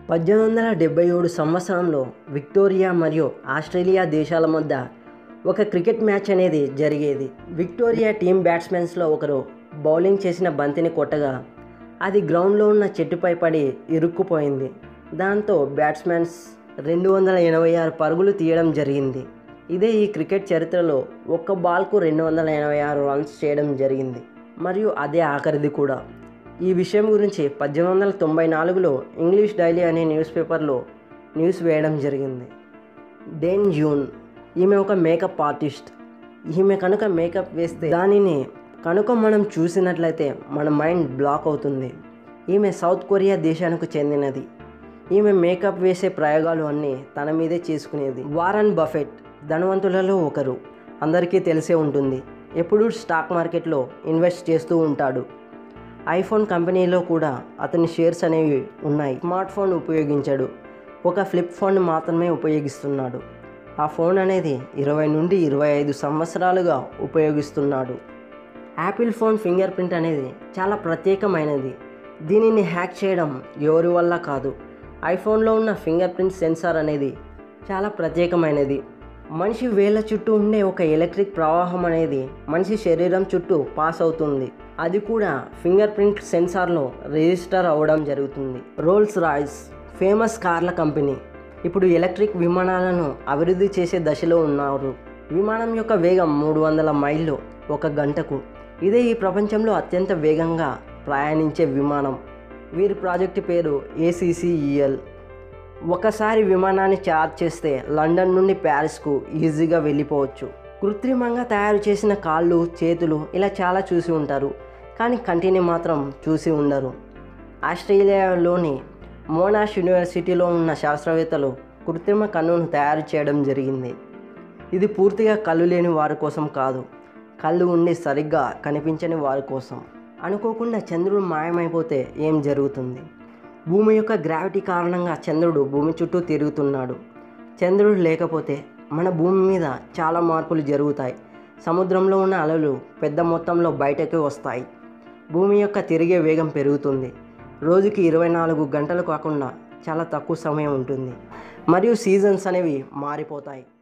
పద్దెనిమిది వందల డెబ్బై ఏడు సంవత్సరంలో విక్టోరియా మరియు ఆస్ట్రేలియా దేశాల మధ్య ఒక క్రికెట్ మ్యాచ్ అనేది జరిగేది విక్టోరియా టీం బ్యాట్స్మెన్స్లో ఒకరు బౌలింగ్ చేసిన బంతిని కొట్టగా అది గ్రౌండ్లో ఉన్న చెట్టుపై పడి ఇరుక్కుపోయింది దాంతో బ్యాట్స్మెన్స్ రెండు వందల ఎనభై ఆరు పరుగులు తీయడం జరిగింది ఇదే ఈ క్రికెట్ చరిత్రలో ఒక్క బాల్కు రెండు వందల ఎనభై ఆరు రన్స్ చేయడం జరిగింది మరియు అదే ఆఖరిది కూడా ఈ విషయం గురించి పద్దెనిమిది వందల తొంభై నాలుగులో ఇంగ్లీష్ డైలీ అనే న్యూస్ పేపర్లో న్యూస్ వేయడం జరిగింది డెన్ జూన్ ఈమె ఒక మేకప్ ఆర్టిస్ట్ ఈమె కనుక మేకప్ వేస్తే దానిని కనుక మనం చూసినట్లయితే మన మైండ్ బ్లాక్ అవుతుంది ఈమె సౌత్ కొరియా దేశానికి చెందినది ఈమె మేకప్ వేసే ప్రయోగాలు అన్నీ తన మీదే చేసుకునేది వారన్ బఫెట్ ధనవంతులలో ఒకరు అందరికీ తెలిసే ఉంటుంది ఎప్పుడూ స్టాక్ మార్కెట్లో ఇన్వెస్ట్ చేస్తూ ఉంటాడు ఐఫోన్ కంపెనీలో కూడా అతని షేర్స్ అనేవి ఉన్నాయి స్మార్ట్ ఫోన్ ఉపయోగించాడు ఒక ఫ్లిప్ ఫోన్ మాత్రమే ఉపయోగిస్తున్నాడు ఆ ఫోన్ అనేది ఇరవై నుండి ఇరవై ఐదు సంవత్సరాలుగా ఉపయోగిస్తున్నాడు యాపిల్ ఫోన్ ఫింగర్ ప్రింట్ అనేది చాలా ప్రత్యేకమైనది దీనిని హ్యాక్ చేయడం ఎవరి వల్ల కాదు ఐఫోన్లో ఉన్న ఫింగర్ ప్రింట్ సెన్సార్ అనేది చాలా ప్రత్యేకమైనది మనిషి వేళ్ళ చుట్టూ ఉండే ఒక ఎలక్ట్రిక్ ప్రవాహం అనేది మనిషి శరీరం చుట్టూ పాస్ అవుతుంది అది కూడా ఫింగర్ ప్రింట్ సెన్సార్లో రిజిస్టర్ అవ్వడం జరుగుతుంది రోల్స్ రాయ్స్ ఫేమస్ కార్ల కంపెనీ ఇప్పుడు ఎలక్ట్రిక్ విమానాలను అభివృద్ధి చేసే దశలో ఉన్నారు విమానం యొక్క వేగం మూడు వందల మైళ్ళు ఒక గంటకు ఇదే ఈ ప్రపంచంలో అత్యంత వేగంగా ప్రయాణించే విమానం వీరి ప్రాజెక్టు పేరు ఏసీసీఈఎల్ ఒకసారి విమానాన్ని చార్జ్ చేస్తే లండన్ నుండి ప్యారిస్కు ఈజీగా వెళ్ళిపోవచ్చు కృత్రిమంగా తయారు చేసిన కాళ్ళు చేతులు ఇలా చాలా చూసి ఉంటారు కానీ కంటిని మాత్రం చూసి ఉండరు ఆస్ట్రేలియాలోని మోనాష్ యూనివర్సిటీలో ఉన్న శాస్త్రవేత్తలు కృత్రిమ కన్నును తయారు చేయడం జరిగింది ఇది పూర్తిగా కళ్ళు లేని వారి కోసం కాదు కళ్ళు ఉండి సరిగ్గా కనిపించని వారి కోసం అనుకోకుండా చంద్రుడు మాయమైపోతే ఏం జరుగుతుంది భూమి యొక్క గ్రావిటీ కారణంగా చంద్రుడు భూమి చుట్టూ తిరుగుతున్నాడు చంద్రుడు లేకపోతే మన భూమి మీద చాలా మార్పులు జరుగుతాయి సముద్రంలో ఉన్న అలలు పెద్ద మొత్తంలో బయటకు వస్తాయి భూమి యొక్క తిరిగే వేగం పెరుగుతుంది రోజుకి ఇరవై నాలుగు గంటలు కాకుండా చాలా తక్కువ సమయం ఉంటుంది మరియు సీజన్స్ అనేవి మారిపోతాయి